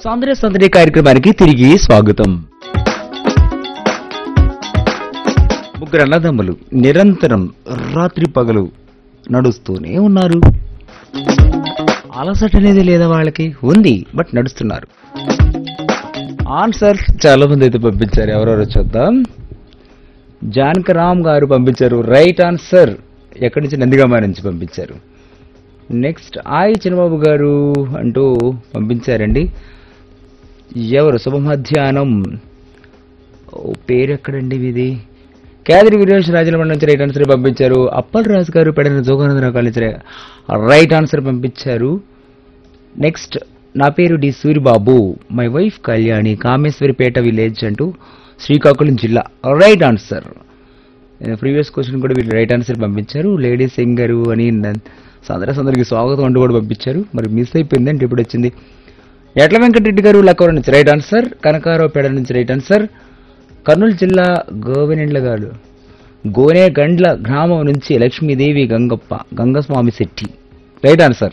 సౌందర్య సందడి కార్యక్రమానికి తిరిగి స్వాగతం ముగ్గురు అన్నదమ్ములు నిరంతరం రాత్రి పగలు నడుస్తూనే ఉన్నారు అలసట అనేది లేదా వాళ్ళకి ఉంది బట్ నడుస్తున్నారు ఆన్సర్ చాలా మంది అయితే పంపించారు ఎవరెవరో చూద్దాం జానకరామ్ గారు పంపించారు రైట్ ఆన్సర్ ఎక్కడి నుంచి నందిగామ నుంచి పంపించారు నెక్స్ట్ ఆయ్ చిన్నబాబు గారు అంటూ పంపించారండి ఎవరు శుభ మధ్యాహ్నం ఓ పేరు ఎక్కడండి ఇది కేదరి వీరేష్ రాజలమండ నుంచి రైట్ ఆన్సర్ పంపించారు Appal Raju garu Pedana Joganandarao college right answer పంపించారు నెక్స్ట్ నా పేరు D Suribabu my wife Kalyani Kameswaripeta village అంటూ శ్రీకాకుళం జిల్లా రైట్ ఆన్సర్ ప్రీవియస్ క్వశ్చన్ కూడా వీళ్ళు రైట్ ఆన్సర్ పంపించారు లేడీ సింగరు అని సందర సందరికి స్వాగతం అంటూ కూడా పంపించారు మరి మిస్ అయిపోయింది అంటే ఇప్పుడు వచ్చింది ఎట్ల వెంకటరెడ్డి గారు లక్కవరం నుంచి రైట్ ఆన్సర్ కనకారావు పేడ నుంచి రైట్ ఆన్సర్ కర్నూలు జిల్లా గోవినెండ్ల గారు గోనేగండ్ల గ్రామం నుంచి లక్ష్మీదేవి గంగప్ప గంగస్వామి శెట్టి రైట్ ఆన్సర్